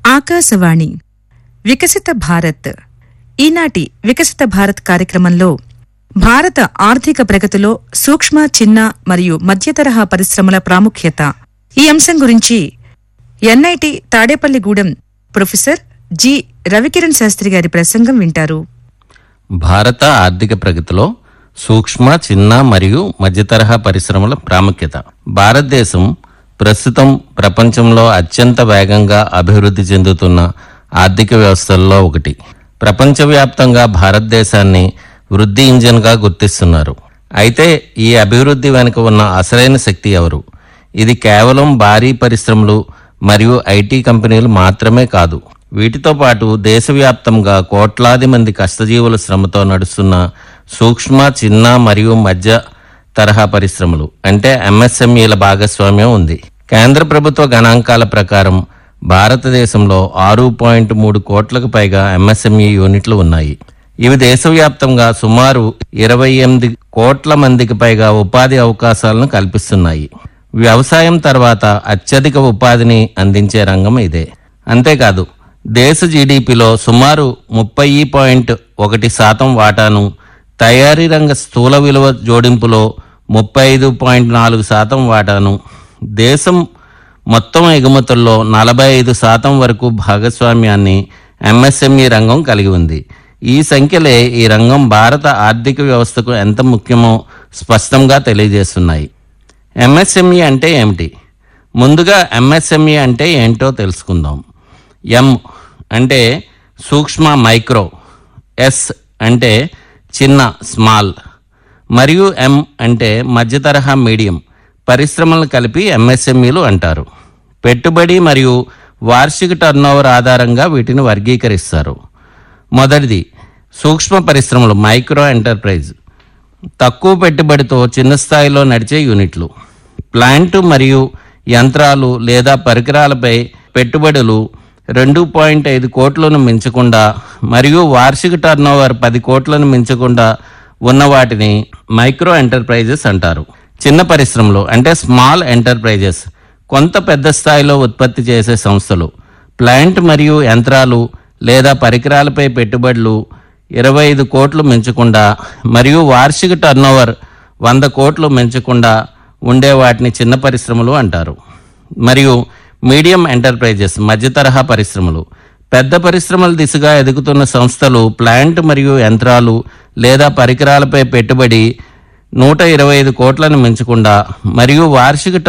ఆకాశవాణి వికసిత భారత్ ఈనాటి వికసిత భారత్ కార్యక్రమంలో భారత ఆర్థిక ప్రగతిలో సూక్ష్మ చిన్న మరియు మధ్యతరహా పరిశ్రమల ప్రాముఖ్యత ఈ అంశం గురించి NIT Tadepalligudem professor G Ravikiran Sastri గారి ప్రసంగం వింటారు భారత ఆర్థిక ప్రగతిలో సూక్ష్మ చిన్న మరియు మధ్యతరహా పరిశ్రమల ప్రాముఖ్యత భారతదేశం ప్రస్తుతం ప్రపంచంలో అత్యంత వేగంగా అభివృద్ధి చెందుతున్న ఆర్థిక వ్యవస్థల్లో ఒకటి ప్రపంచవ్యాప్తంగా భారతదేశాన్ని వృద్ధి ఇంజిన్గా గుర్తిస్తున్నారు అయితే ఈ అభివృద్ధి వెనుక ఉన్న అసలైన శక్తి ఎవరు ఇది కేవలం భారీ పరిశ్రమలు మరియు ఐటీ కంపెనీలు మాత్రమే కాదు వీటితో పాటు దేశవ్యాప్తంగా కోట్లాది మంది కష్టజీవుల శ్రమతో నడుస్తున్న సూక్ష్మ చిన్న మరియు మధ్య తరహా పరిశ్రమలు అంటే ఎంఎస్ఎంఈల భాగస్వామ్యం ఉంది కేంద్ర ప్రభుత్వ గణాంకాల ప్రకారం భారతదేశంలో ఆరు పాయింట్ మూడు కోట్లకు పైగా ఎంఎస్ఎంఈ యూనిట్లు ఉన్నాయి ఇవి దేశవ్యాప్తంగా సుమారు ఇరవై ఎనిమిది కోట్ల మందికి పైగా ఉపాధి అవకాశాలను కల్పిస్తున్నాయి వ్యవసాయం తర్వాత అత్యధిక ఉపాధిని అందించే రంగం ఇదే అంతేకాదు దేశ జీడిపిలో సుమారు ముప్పై పాయింట్ ఒకటి శాతం వాటాను తయారీ రంగ స్థూల విలువ జోడింపులో ముప్పై ఐదు పాయింట్ నాలుగు శాతం వాటాను దేశం మొత్తం ఎగుమతుల్లో నలభై ఐదు శాతం వరకు భాగస్వామ్యాన్ని ఎంఎస్ఎంఈ రంగం కలిగి ఉంది ఈ సంఖ్యలే ఈ రంగం భారత ఆర్థిక వ్యవస్థకు ఎంత ముఖ్యమో స్పష్టంగా తెలియజేస్తున్నాయి ఎంఎస్ఎంఈ అంటే ఏమిటి ముందుగా ఎంఎస్ఎంఈ అంటే ఏంటో తెలుసుకుందాం ఎం అంటే సూక్ష్మ మైక్రో ఎస్ అంటే చిన్న స్మాల్ మరియు ఎం అంటే మధ్యతరహా మీడియం పరిశ్రమలను కలిపి ఎంఎస్ఎంఈలు అంటారు పెట్టుబడి మరియు వార్షిక టర్నోవర్ ఆధారంగా వీటిని వర్గీకరిస్తారు మొదటిది సూక్ష్మ పరిశ్రమలు మైక్రో ఎంటర్ప్రైజ్ తక్కువ పెట్టుబడితో చిన్న స్థాయిలో నడిచే యూనిట్లు ప్లాంట్ మరియు యంత్రాలు లేదా పరికరాలపై పెట్టుబడులు రెండు పాయింట్ ఐదు కోట్లను మించకుండా మరియు వార్షిక టర్నోవర్ పది కోట్లను మించకుండా ఉన్న వాటిని మైక్రో ఎంటర్ప్రైజెస్ అంటారు చిన్న పరిశ్రమలు అంటే స్మాల్ ఎంటర్ప్రైజెస్ కొంత పెద్ద స్థాయిలో ఉత్పత్తి చేసే సంస్థలు ప్లాంట్ మరియు యంత్రాలు లేదా పరికరాలపై పెట్టుబడులు ఇరవై ఐదు కోట్లు మించకుండా మరియు వార్షిక టర్నోవర్ వంద కోట్లు మించకుండా ఉండే వాటిని చిన్న పరిశ్రమలు అంటారు మరియు మీడియం ఎంటర్ప్రైజెస్ మధ్య తరహా పరిశ్రమలు పెద్ద పరిశ్రమల దిశగా ఎదుగుతున్న సంస్థలు ప్లాంట్ మరియు యంత్రాలు లేదా పరికరాలపై పెట్టుబడి నూట ఇరవై ఐదు కోట్లను మించకుండా మరియు వార్షిక